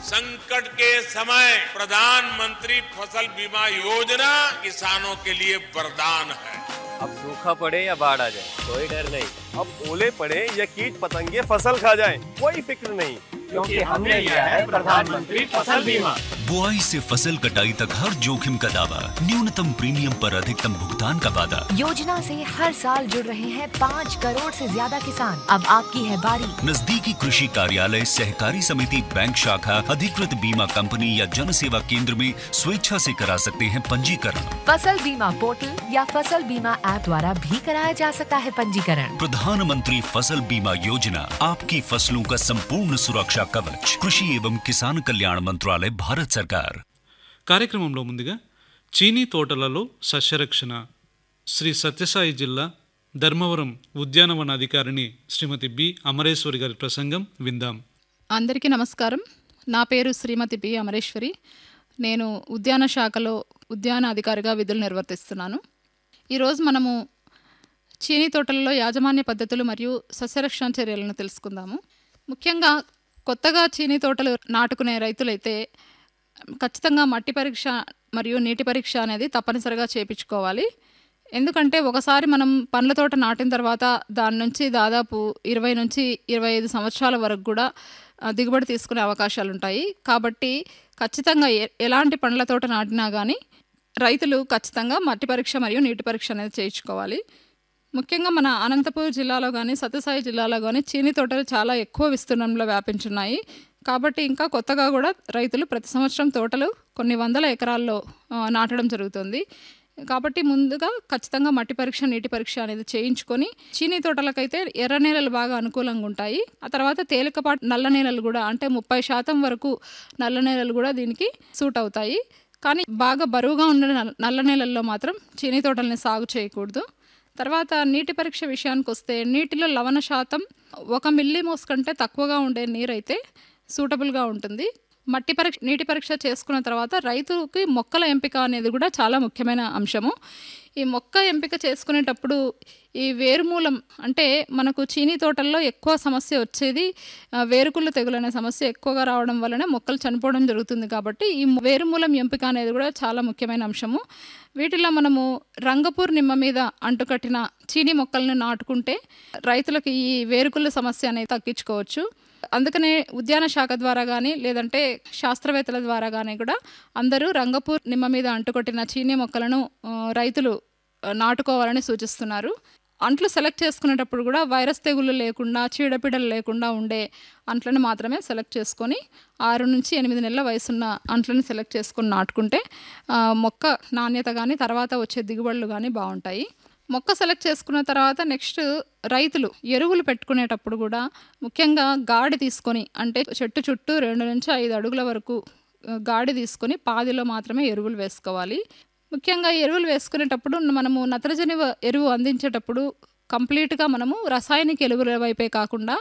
संकट के समय प्रधानमंत्री फसल बीमा योजना किसानों के लिए वरदान है अब सूखा पड़े या बाढ़ आ जाए कोई डर नहीं अब ओले पड़े या कीट पतंगे फसल खा जाए कोई फिक्र नहीं क्योंकि हमने लिया है प्रधानमंत्री फसल बीमा बुआई से फसल कटाई तक हर जोखिम का दावा न्यूनतम प्रीमियम पर अधिकतम भुगतान का वादा योजना से हर साल जुड़ रहे हैं पाँच करोड़ से ज्यादा किसान अब आपकी है बारी नजदीकी कृषि कार्यालय सहकारी समिति बैंक शाखा अधिकृत बीमा कंपनी या जन सेवा केंद्र में स्वेच्छा से करा सकते हैं पंजीकरण फसल बीमा पोर्टल या फसल बीमा ऐप द्वारा भी कराया जा सकता है पंजीकरण प्रधानमंत्री फसल बीमा योजना आपकी फसलों का संपूर्ण सुरक्षा कवच कृषि एवं किसान कल्याण मंत्रालय भारत सरकार కార్యక్రమంలో ముందుగా చీనీ తోటలలో సస్యరక్షణ శ్రీ సత్యసాయి జిల్లా ధర్మవరం ఉద్యానవన అధికారిని శ్రీమతి బి అమరేశ్వరి గారి ప్రసంగం విందాం అందరికీ నమస్కారం నా పేరు శ్రీమతి పి అమరేశ్వరి నేను ఉద్యాన శాఖలో ఉద్యాన అధికారిగా విధులు నిర్వర్తిస్తున్నాను ఈరోజు మనము చీనీ తోటలలో యాజమాన్య పద్ధతులు మరియు సస్యరక్షణ చర్యలను తెలుసుకుందాము ముఖ్యంగా కొత్తగా చీనీ తోటలు నాటుకునే రైతులైతే ఖచ్చితంగా మట్టి పరీక్ష మరియు నీటి పరీక్ష అనేది తప్పనిసరిగా చేయించుకోవాలి ఎందుకంటే ఒకసారి మనం పండ్ల తోట నాటిన తర్వాత దాని నుంచి దాదాపు ఇరవై నుంచి ఇరవై ఐదు సంవత్సరాల వరకు కూడా ఆ, దిగుబడి తీసుకునే అవకాశాలు ఉంటాయి కాబట్టి ఖచ్చితంగా ఎ- ఎలాంటి పండ్ల తోట నాటినా కానీ రైతులు ఖచ్చితంగా మట్టి పరీక్ష మరియు నీటి పరీక్ష అనేది చేయించుకోవాలి ముఖ్యంగా మన అనంతపూర్ జిల్లాలో కానీ సత్యసాయి జిల్లాలో కానీ చీనీ తోటలు చాలా ఎక్కువ విస్తీర్ణంలో వ్యాపించున్నాయి కాబట్టి ఇంకా కొత్తగా కూడా రైతులు ప్రతి సంవత్సరం తోటలు కొన్ని వందల ఎకరాల్లో ఆ, నాటడం జరుగుతుంది కాబట్టి ముందుగా ఖచ్చితంగా మట్టి పరీక్ష నీటి పరీక్ష అనేది చేయించుకొని చీనీ తోటలకైతే ఎర్ర నేలలు బాగా అనుకూలంగా ఉంటాయి ఆ తర్వాత తేలికపాటు నల్ల నేలలు కూడా అంటే ముప్పై శాతం వరకు నల్ల నేలలు కూడా దీనికి సూట్ అవుతాయి కానీ బాగా బరువుగా ఉన్న నల్ల- నల్ల నేలల్లో మాత్రం చీనీ తోటల్ని సాగు చేయకూడదు తర్వాత నీటి పరీక్ష విషయానికి వస్తే నీటిలో లవణ శాతం ఒక మిల్లీ మోస్ కంటే తక్కువగా ఉండే నీరైతే సూటబుల్గా ఉంటుంది మట్టి పరీక్ష నీటి పరీక్ష చేసుకున్న తర్వాత రైతుకి మొక్కల ఎంపిక అనేది కూడా చాలా ముఖ్యమైన అంశము ఈ మొక్క ఎంపిక చేసుకునేటప్పుడు ఈ వేరుమూలం అంటే మనకు చీనీ తోటల్లో ఎక్కువ సమస్య వచ్చేది ఆ, వేరుకుళ్ళు తెగులు అనే సమస్య ఎక్కువగా రావడం వలన మొక్కలు చనిపోవడం జరుగుతుంది కాబట్టి ఈ వేరుమూలం ఎంపిక అనేది కూడా చాలా ముఖ్యమైన అంశము వీటిలో మనము రంగపూర్ నిమ్మ మీద అంటుకట్టిన చీనీ మొక్కలను నాటుకుంటే రైతులకు ఈ వేరుకుళ్ళు సమస్య అనేది తగ్గించుకోవచ్చు అందుకనే ఉద్యాన శాఖ ద్వారా కానీ లేదంటే శాస్త్రవేత్తల ద్వారా కానీ కూడా అందరూ రంగపూర్ నిమ్మ మీద అంటుకొట్టిన చీనీ మొక్కలను ఆ, రైతులు ఆ, నాటుకోవాలని సూచిస్తున్నారు అంట్లు సెలెక్ట్ చేసుకునేటప్పుడు కూడా వైరస్ తెగులు లేకుండా చీడపీడలు లేకుండా ఉండే అంట్లను మాత్రమే సెలెక్ట్ చేసుకొని ఆరు నుంచి ఎనిమిది నెలల వయసున్న అంట్లను సెలెక్ట్ చేసుకొని నాటుకుంటే ఆ, మొక్క నాణ్యత కానీ తర్వాత వచ్చే దిగుబడులు కానీ బాగుంటాయి మొక్క సెలెక్ట్ చేసుకున్న తర్వాత నెక్స్ట్ రైతులు ఎరువులు పెట్టుకునేటప్పుడు కూడా ముఖ్యంగా గాడి తీసుకొని అంటే చెట్టు చుట్టూ రెండు నుంచి ఐదు అడుగుల వరకు ఆ, గాడి తీసుకొని పాదిలో మాత్రమే ఎరువులు వేసుకోవాలి ముఖ్యంగా ఎరువులు వేసుకునేటప్పుడు మనము నత్రజని వ- ఎరువు అందించేటప్పుడు కంప్లీట్గా మనము రసాయనిక ఎరువుల వైపే కాకుండా